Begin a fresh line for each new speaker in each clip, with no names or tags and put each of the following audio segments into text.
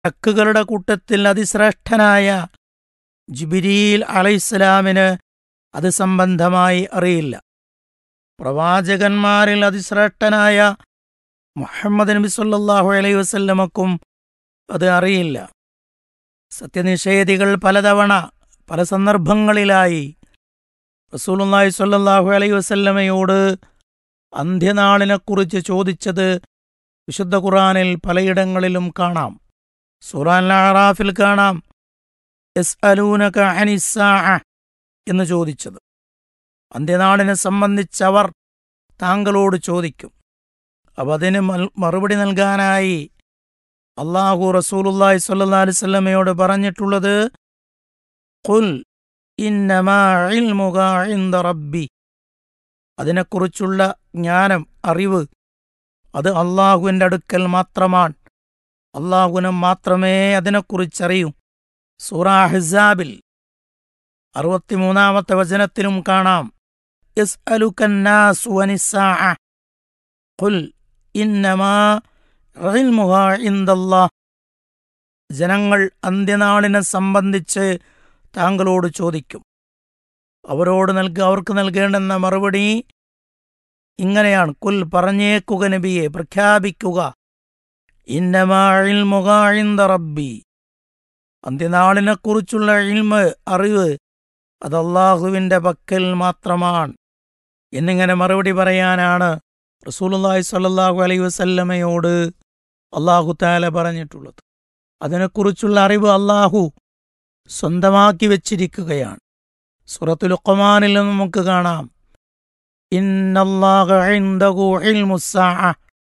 മലക്കുകളുടെ കൂട്ടത്തിൽ അതിശ്രേഷ്ഠനായ ജിബിരീൽ അലൈഹിസ്സലാമിന് അത് സംബന്ധമായി അറിയില്ല പ്രവാചകന്മാരിൽ അതിശ്രേഷ്ഠനായ മുഹമ്മദ് നബി സല്ലല്ലാഹു അലൈഹി വസല്ലമക്കും അത് അറിയില്ല സത്യനിഷേധികൾ പലതവണ പല സന്ദർഭങ്ങളിലായി റസൂലുള്ളാഹി സ്വല്ലല്ലാഹു അലൈഹി വസല്ലമയോട് അന്ത്യനാളിനെക്കുറിച്ച് ചോദിച്ചത് വിശുദ്ധ ഖുറാനിൽ പലയിടങ്ങളിലും കാണാം സൂറാൻ അറാഫിൽ കാണാം എസ് അലൂനക അനിസ്സാഅ എന്ന് ചോദിച്ചത് അന്ത്യനാളിനെ സംബന്ധിച്ചവർ താങ്കളോട് ചോദിക്കും അപ്പം അതിന് മൽ- മറുപടി നൽകാനായി അള്ളാഹു റസൂലുള്ളാഹി സ്വല്ലല്ലാഹി അലൈഹി വസല്ലമയോട് പറഞ്ഞിട്ടുള്ളത് ഖുൽ ഇന്നമാ ഇൽമുക ഇൻദ റബ്ബി അതിനെക്കുറിച്ചുള്ള ജ്ഞാനം അറിവ് അത് അള്ളാഹുവിൻ്റെ അടുക്കൽ മാത്രമാണ് അള്ളാഹുവിന് മാത്രമേ അതിനെക്കുറിച്ചറിയൂ സൂറ ഹിസാബിൽ അറുപത്തിമൂന്നാമത്തെ വചനത്തിലും കാണാം يسألك الناس عن الساعة قل إنما علمها عند الله ജനങ്ങൾ അന്ത്യനാളിനെ സംബന്ധിച്ച് താങ്കളോട് ചോദിക്കും അവരോട് നൽക അവർക്ക് നൽകേണ്ടെന്ന മറുപടി ഇങ്ങനെയാണ് കുൽ പറഞ്ഞേക്കുക നബിയെ പ്രഖ്യാപിക്കുക ഇന്നമാ ഇൽമുക ഇൻദ റബ്ബി അന്ത്യനാളിനെക്കുറിച്ചുള്ള ഇൽമ് അറിവ് അത് അള്ളാഹുവിൻ്റെ പക്കൽ മാത്രമാണ് എന്നിങ്ങനെ മറുപടി പറയാനാണ് റസൂലുള്ളാഹി സ്വല്ലല്ലാഹു അലൈഹി വസല്ലമയോട് അള്ളാഹു താല പറഞ്ഞിട്ടുള്ളത് അതിനെക്കുറിച്ചുള്ള അറിവ് അള്ളാഹു സ്വന്തമാക്കി വച്ചിരിക്കുകയാണ് സൂറത്തുൽ ഖുമാനിൽ നമുക്ക് കാണാം ഇന്നല്ലാഹ ഇൻദഹു ഇൽമുസ്സാഅ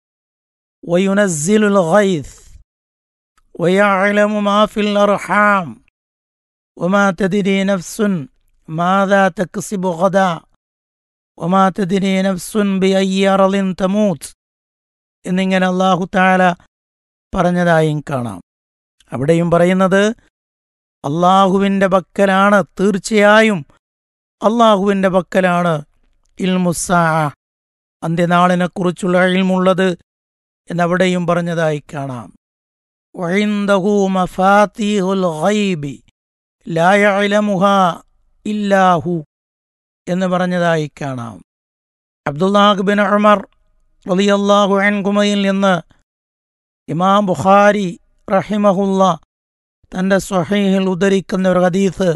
വയുനസ്സിലുൽ ഗൈസ് ويعلم ما في الأرحام وما تدري نفس ماذا تكسب غدا وما تدري نفس بأي أرض تموت എന്നിങ്ങനെ അള്ളാഹു താല പറഞ്ഞതായും കാണാം അവിടെയും പറയുന്നത് അള്ളാഹുവിൻ്റെ പക്കലാണ് തീർച്ചയായും അള്ളാഹുവിൻ്റെ പക്കലാണ് ഇൽമുസാ അന്ത്യനാളിനെക്കുറിച്ചുള്ള ഇൽമുള്ളത് എന്നവിടെയും പറഞ്ഞതായി കാണാം وعنده مفاتيح الغيب لا يعلمها إلا هو എന്ന് പറഞ്ഞതായി കാണാം അബ്ദുല്ലാഹ് ബിൻ ഉമർ റളിയല്ലാഹു അൻകുമയിൽ നിന്ന് ഇമാം ബുഖാരി റഹിമഹുല്ല തൻ്റെ സ്വഹീഹിൽ ഉദ്ധരിക്കുന്ന ഒരു ഹദീസ്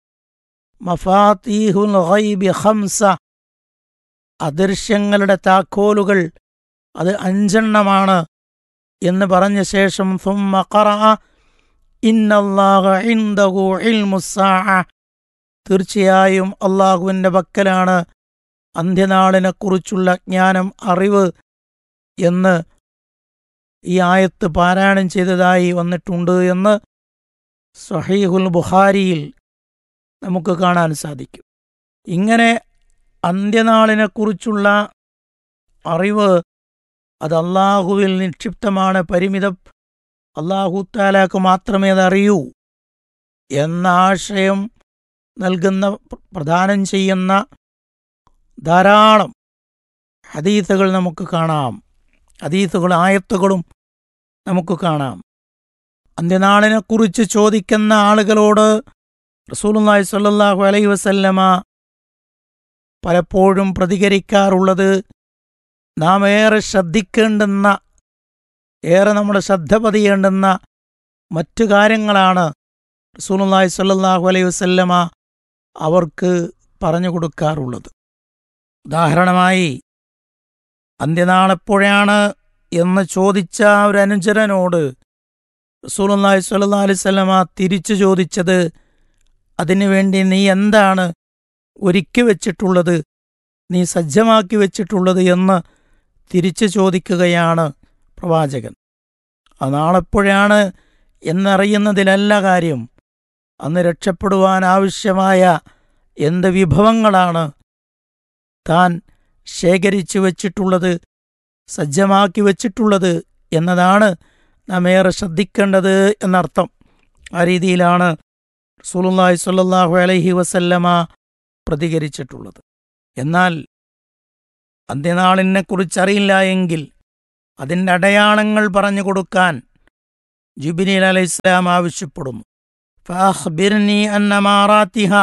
മഫാത്തീഹുൽ ഗൈബി ഖംസ അദൃശ്യങ്ങളുടെ താക്കോലുകൾ അത് അഞ്ചെണ്ണമാണ് എന്ന് പറഞ്ഞ ശേഷം ثم قرأ إن الله عنده علم الساعة തീർച്ചയായും അള്ളാഹുവിൻ്റെ പക്കലാണ് അന്ത്യനാളിനെക്കുറിച്ചുള്ള ജ്ഞാനം അറിവ് എന്ന് ഈ ആയത്ത് പാരായണം ചെയ്തതായി വന്നിട്ടുണ്ട് എന്ന് സഹീഹുൽ ബുഖാരിയിൽ നമുക്ക് കാണാൻ സാധിക്കും ഇങ്ങനെ അന്ത്യനാളിനെക്കുറിച്ചുള്ള അറിവ് അത് അള്ളാഹുവിൽ നിക്ഷിപ്തമാണ് പരിമിതം അള്ളാഹു താലാക്ക് മാത്രമേ അത് അറിയൂ എന്ന ആശയം നൽകുന്ന പ്രദാനം ചെയ്യുന്ന ധാരാളം ഹദീസുകൾ നമുക്ക് കാണാം ഹദീസുകൾ ആയത്തുകളും നമുക്ക് കാണാം അന്ത്യനാളിനെക്കുറിച്ച് ചോദിക്കുന്ന ആളുകളോട് റസൂലുള്ളാഹി സ്വല്ലല്ലാഹു അലൈഹി വസല്ലമ പലപ്പോഴും പ്രതികരിക്കാറുള്ളത് നാം ഏറെ ശ്രദ്ധിക്കേണ്ടുന്ന ഏറെ നമ്മുടെ ശ്രദ്ധ പതിയേണ്ടുന്ന മറ്റു കാര്യങ്ങളാണ് റസൂലുള്ളാഹി സ്വല്ലല്ലാഹു അലൈഹി വസല്ലമ അവർക്ക് പറഞ്ഞു കൊടുക്കാറുള്ളത് ഉദാഹരണമായി അന്ത്യനാളെപ്പോഴാണ് എന്ന് ചോദിച്ച ഒരു അനുചരനോട് റസൂലുള്ളാഹി സ്വല്ലല്ലാഹു അലൈഹി വസല്ലമ തിരിച്ചു ചോദിച്ചത് അതിനുവേണ്ടി നീ എന്താണ് ഒരുക്കി വെച്ചിട്ടുള്ളത് നീ സജ്ജമാക്കി വെച്ചിട്ടുള്ളത് എന്ന് തിരിച്ചു ചോദിക്കുകയാണ് പ്രവാചകൻ ആ നാളെപ്പോഴാണ് എന്നറിയുന്നതിലല്ല കാര്യം അന്ന് രക്ഷപ്പെടുവാൻ ആവശ്യമായ എന്ത് വിഭവങ്ങളാണ് താൻ ശേഖരിച്ചു വച്ചിട്ടുള്ളത് സജ്ജമാക്കി വച്ചിട്ടുള്ളത് എന്നതാണ് നാം ഏറെ ശ്രദ്ധിക്കേണ്ടത് എന്നർത്ഥം ആ രീതിയിലാണ് റസൂലുള്ളാഹി സ്വല്ലല്ലാഹു അലൈഹി വസല്ലമ പ്രതികരിച്ചിട്ടുള്ളത് എന്നാൽ അന്ത്യനാളിനെക്കുറിച്ചറിയില്ല എങ്കിൽ അതിൻ്റെ അടയാളങ്ങൾ പറഞ്ഞു കൊടുക്കാൻ ജിബിനിൽ അലൈഹി ഇസ്ലാം ആവശ്യപ്പെടുന്നു ഫാഹ്ബിർനി അന്നമാറാത്തിഹ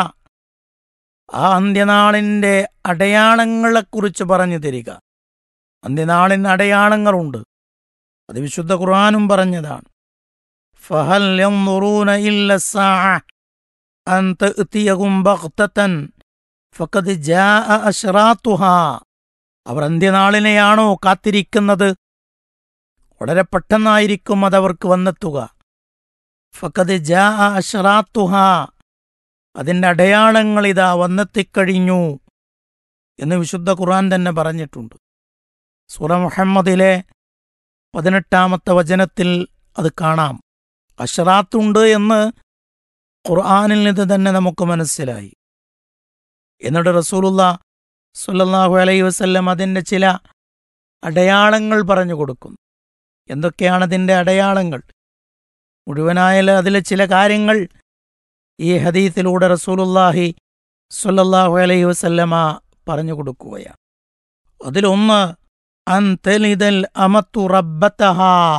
ആ അന്ത്യനാളിൻ്റെ അടയാളങ്ങളെക്കുറിച്ച് പറഞ്ഞു തരിക അന്ത്യനാളിന് അടയാളങ്ങളുണ്ട് അത് വിശുദ്ധ ഖുർആാനും പറഞ്ഞതാണ് ഫഹൽ യൻദുറൂന ഇല്ല الساعة أن تأتيهم بغتة فقد جاء أشراطها അവർ അന്ത്യനാളിനെയാണോ കാത്തിരിക്കുന്നത് വളരെ പെട്ടെന്നായിരിക്കും അതവർക്ക് വന്നെത്തുക ഫക്കത് ജാ അഷറാത്തുഹ അതിൻ്റെ അടയാളങ്ങൾ ഇതാ വന്നെത്തിക്കഴിഞ്ഞു എന്ന് വിശുദ്ധ ഖുർആൻ തന്നെ പറഞ്ഞിട്ടുണ്ട് സൂറ മുഹമ്മദിലെ പതിനെട്ടാമത്തെ വചനത്തിൽ അത് കാണാം അഷറാത്തുണ്ട് എന്ന് ഖുർആാനിൽ നിന്ന് തന്നെ നമുക്ക് മനസ്സിലായി എന്നിട്ട് റസൂലുള്ള സുല്ലല്ലാഹു അലൈഹി വസല്ലം അതിൻ്റെ ചില അടയാളങ്ങൾ പറഞ്ഞു കൊടുക്കുന്നു എന്തൊക്കെയാണ് അതിൻ്റെ അടയാളങ്ങൾ മുഴുവനായാൽ അതിലെ ചില കാര്യങ്ങൾ ഈ ഹദീത്തിലൂടെ റസൂലുല്ലാഹി സുല്ലല്ലാഹു അലൈഹി വസല്ലമ പറഞ്ഞു കൊടുക്കുകയാണ് അതിലൊന്ന് അന്തലിതൽ അമത്തു റബ്ബത്തഹ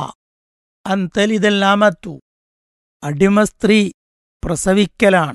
അന്തലിതൽ അമത്തു അടിമ സ്ത്രീ പ്രസവിക്കലാണ്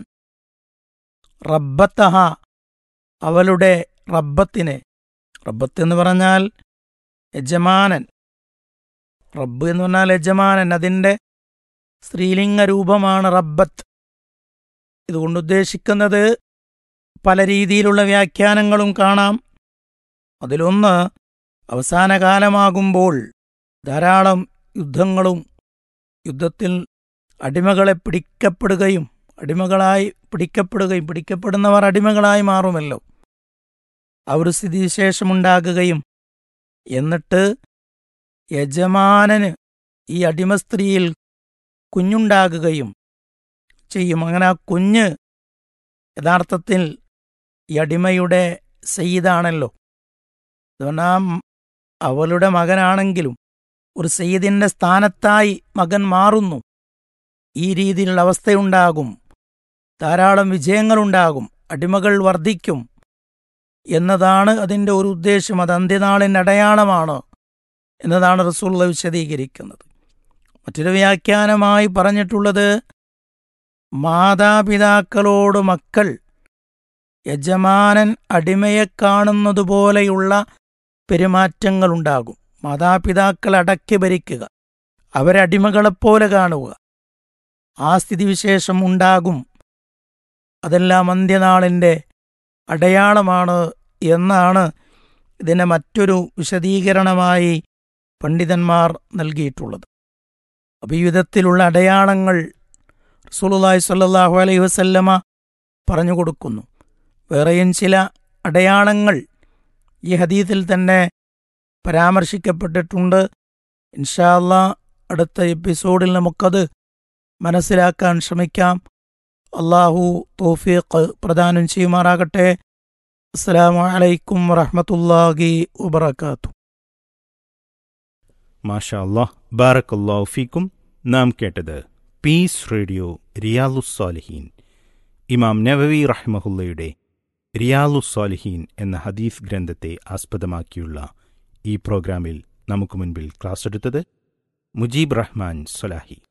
റബ്ബത്തഹ അവളുടെ റബ്ബത്തിനെ റബ്ബത്ത് എന്ന് പറഞ്ഞാൽ യജമാനൻ റബ്ബ് എന്ന് പറഞ്ഞാൽ യജമാനൻ അതിൻ്റെ സ്ത്രീലിംഗ രൂപമാണ് റബ്ബത്ത് ഇതുകൊണ്ട് ഉദ്ദേശിക്കുന്നത് പല രീതിയിലുള്ള വ്യാഖ്യാനങ്ങളും കാണാം അതിലൊന്ന് അവസാന കാലമാകുമ്പോൾ ധാരാളം യുദ്ധങ്ങളും യുദ്ധത്തിൽ അടിമകളെ പിടിക്കപ്പെടുകയും അടിമകളായി പിടിക്കപ്പെടുകയും പിടിക്കപ്പെടുന്നവർ അടിമകളായി മാറുമല്ലോ ആ ഒരു സ്ഥിതിവിശേഷമുണ്ടാകുകയും എന്നിട്ട് യജമാനന് ഈ അടിമ സ്ത്രീയിൽ കുഞ്ഞുണ്ടാകുകയും ചെയ്യും അങ്ങനെ ആ കുഞ്ഞ് യഥാർത്ഥത്തിൽ ഈ അടിമയുടെ സയ്യിദാണല്ലോ അതുകൊണ്ട് അവളുടെ മകനാണെങ്കിലും ഒരു സയ്യിദിന്റെ സ്ഥാനത്തായി മകൻ മാറുന്നു ഈ രീതിയിലുള്ള അവസ്ഥയുണ്ടാകും ധാരാളം വിജയങ്ങളുണ്ടാകും അടിമകൾ വർദ്ധിക്കും എന്നതാണ് അതിൻ്റെ ഒരു ഉദ്ദേശം അത് അന്ത്യനാളിൻ്റെ അടയാളമാണ് എന്നതാണ് റസൂള്ള വിശദീകരിക്കുന്നത് മറ്റൊരു വ്യാഖ്യാനമായി പറഞ്ഞിട്ടുള്ളത് മാതാപിതാക്കളോട് മക്കൾ യജമാനൻ അടിമയെ കാണുന്നതുപോലെയുള്ള പെരുമാറ്റങ്ങളുണ്ടാകും മാതാപിതാക്കൾ അടക്കി ഭരിക്കുക അവരെ അടിമകളെപ്പോലെ കാണുക ആ സ്ഥിതിവിശേഷം ഉണ്ടാകും അതെല്ലാം അന്ത്യനാളിൻ്റെ അടയാളമാണ് എന്നാണ് ഇതിനെ മറ്റൊരു വിശദീകരണമായി പണ്ഡിതന്മാർ നൽകിയിട്ടുള്ളത് അപ്പോൾ ഈ വിധത്തിലുള്ള അടയാളങ്ങൾ റസൂലുള്ളാഹി സ്വല്ലല്ലാഹു അലൈഹി വസല്ലമ പറഞ്ഞു കൊടുക്കുന്നു വേറെയും ചില അടയാളങ്ങൾ ഈ ഹദീത്തിൽ തന്നെ പരാമർശിക്കപ്പെട്ടിട്ടുണ്ട് ഇൻഷാല്ല അടുത്ത എപ്പിസോഡിൽ നമുക്കത് മനസ്സിലാക്കാൻ ശ്രമിക്കാം അള്ളാഹു തോഫീഖ് പ്രദാനം ചെയ്യുമാറാകട്ടെ അസ്സലാമു അലൈക്കും വറഹ്മത്തുള്ളാഹി വബറകാതുഹു
മാഷാ അല്ലാഹ് ബാറക്കല്ലാഹു ഫീക്കും നാം കേട്ടത് പീസ് റേഡിയോ റിയാലുസ്സാലിഹീൻ ഇമാം നവവി റഹ്മഹുല്ലയുടെ റിയാലുസ്സാലിഹീൻ എന്ന ഹദീസ് ഗ്രന്ഥത്തെ ആസ്പദമാക്കിയുള്ള ഈ പ്രോഗ്രാമിൽ നമുക്ക് മുൻപിൽ ക്ലാസ് എടുത്തത് മുജീബ് റഹ്മാൻ സൊലാഹി